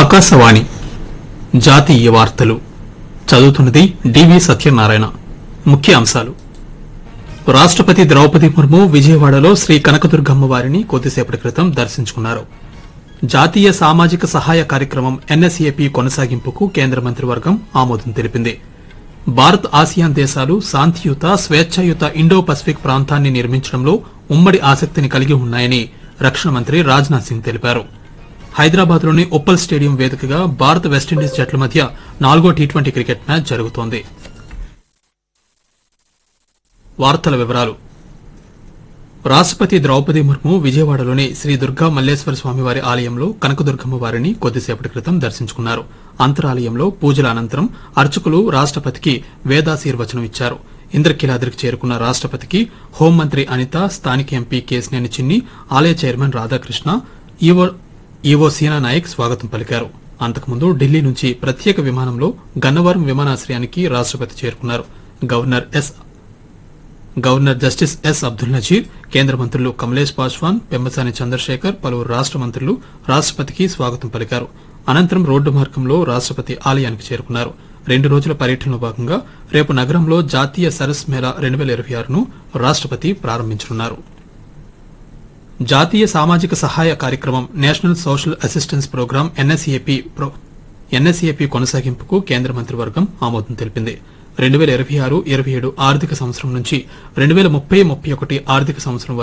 ఆకాశవాణి జాతీయ వార్తలు చదువుతున్నది డివి సత్యనారాయణ ముఖ్య అంశాలు రాష్టపతి ద్రౌపది ముర్ము విజయవాడలో శ్రీ కనకదుర్గమ్మ వారిని కొద్దిసేపటి క్రితం దర్శించుకున్నారు జాతీయ సామాజిక సహాయ కార్యక్రమం ఎన్ఎస్ఏపీ కొనసాగింపుకు కేంద్ర మంత్రివర్గం ఆమోదం తెలిపింది భారత్ ఆసియాన్ దేశాలు శాంతియుత స్వేచ్ఛాయుత ఇండో పసిఫిక్ ప్రాంతాన్ని నిర్మించడంలో ఉమ్మడి ఆసక్తిని కలిగి ఉన్నాయని రక్షణ మంత్రి రాజ్నాథ్ సింగ్ తెలిపారు హైదరాబాద్ లోని ఉప్పల్ స్టేడియం వేదికగా భారత్ వెస్టిండీస్ జట్ల మధ్య నాలుగో టీ ట్వంటీ క్రికెట్ మ్యాచ్ జరుగుతోంది వార్తల వివరాలు రాష్టపతి ద్రౌపది ముర్ము విజయవాడలోని శ్రీ దుర్గా మల్లేశ్వర స్వామివారి ఆలయంలో కనకదుర్గమ్మ వారిని కొద్దిసేపటి క్రితం దర్శించుకున్నారు అంతరాలయంలో పూజల అనంతరం అర్చకులు రాష్టపతికి వేదాశీర్వచనం ఇచ్చారు ఇంద్రకీలాద్రికి చేరుకున్న రాష్టపతికి హోంమంత్రి అనిత స్థానిక ఎంపీ కేసినేని చిన్ని ఆలయ chairman Radhakrishna EO EO Seena Nayak స్వాగతం పలికారు అంతకుముందు ఢిల్లీ నుంచి ప్రత్యేక విమానంలో గన్నవరం విమానాశ్రయానికి రాష్టపతి చేరుకున్నారు governor S governor justice S Abdul Nazeer కేంద్ర మంత్రులు కమలేష్ పాస్వాన్ పెమ్మసాని చంద్రశేఖర్ పలువురు రాష్ట మంత్రులు రాష్టపతికి స్వాగతం పలికారు అనంతరం రోడ్డు మార్గంలో రాష్టపతి ఆలయానికి చేరుకున్నారు రెండు రోజుల పర్యటనలో భాగంగా రేపు నగరంలో జాతీయ సరస్ మేళా రెండు వేల ఇరవై ఆరును రాష్టపతి ప్రారంభించనున్నారు జాతీయ సామాజిక సహాయ కార్యక్రమం national social assistance programme NSAP NSAP కొనసాగింపుకు కేంద్ర మంత్రివర్గం ఆమోదం తెలిపింది రెండు వేల ఇరవై ఆరు ఇరవై ఏడు ఆర్థిక సంవత్సరం నుంచి రెండు వేల ముప్పై ముప్పై ఒకటి ఆర్థిక సంవత్సరం వరకు